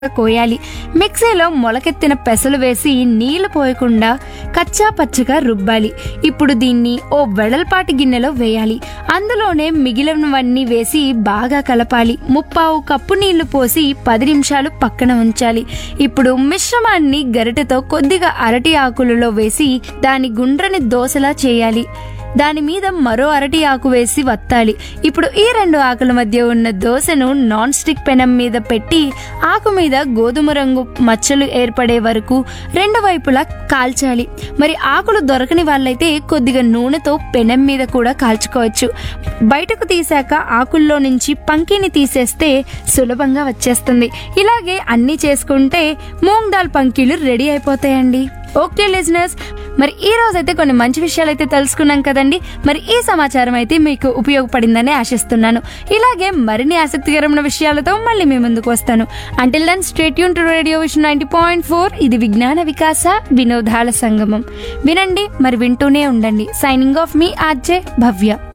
కోయాలి మిక్సీలో మొలకెత్తిన పెసలు వేసి నీళ్లు పోయకుండా కచ్చా పచ్చగా రుబ్బాలి ఇప్పుడు దీన్ని ఓ వెడల్పాటి గిన్నెలో వేయాలి అందులోనే మిగిలినవన్నీ వేసి బాగా కలపాలి ముప్పావు కప్పు నీళ్లు పోసి పది నిమిషాలు పక్కన ఉంచాలి ఇప్పుడు మిశ్రమాన్ని గరిటెతో కొద్దిగా అరటి ఆకులలో వేసి దాని గుండ్రని దోసలా చేయాలి దాని మీద మరో అరటి ఆకు వేసి వత్తాలి ఇప్పుడు ఈ రెండు ఆకుల మధ్య ఉన్న దోశను నాన్ స్టిక్ పెనం మీద పెట్టి ఆకు మీద గోధుమ రంగు మచ్చలు ఏర్పడే వరకు రెండు వైపులా కాల్చాలి మరి ఆకులు దొరకని వాళ్ళైతే కొద్దిగా నూనెతో పెనం మీద కూడా కాల్చుకోవచ్చు బయటకు తీసాక ఆకుల్లో నుంచి పంకిని తీసేస్తే సులభంగా వచ్చేస్తుంది ఇలాగే అన్నీ చేసుకుంటే మూంగ్ దాల్ పంకీలు రెడీ అయిపోతాయండి ఓకే లిజనర్స్ మరి ఈ రోజు అయితే కొన్ని మంచి విషయాలు అయితే తెలుసుకున్నాం కదండి మరి ఈ సమాచారం అయితే మీకు ఉపయోగపడిందని ఆశిస్తున్నాను ఇలాగే మరిన్ని ఆసక్తికరమైన విషయాలతో మళ్ళీ మీ ముందుకు వస్తాను అంటిల్ దెన్ స్టేట్ యూన్ to radio vision ninety point four ఇది విజ్ఞాన వికాస వినోదాల సంగమం వినండి మరి వింటూనే ఉండండి సైనింగ్ ఆఫ్ మీ ఆర్జే భవ్య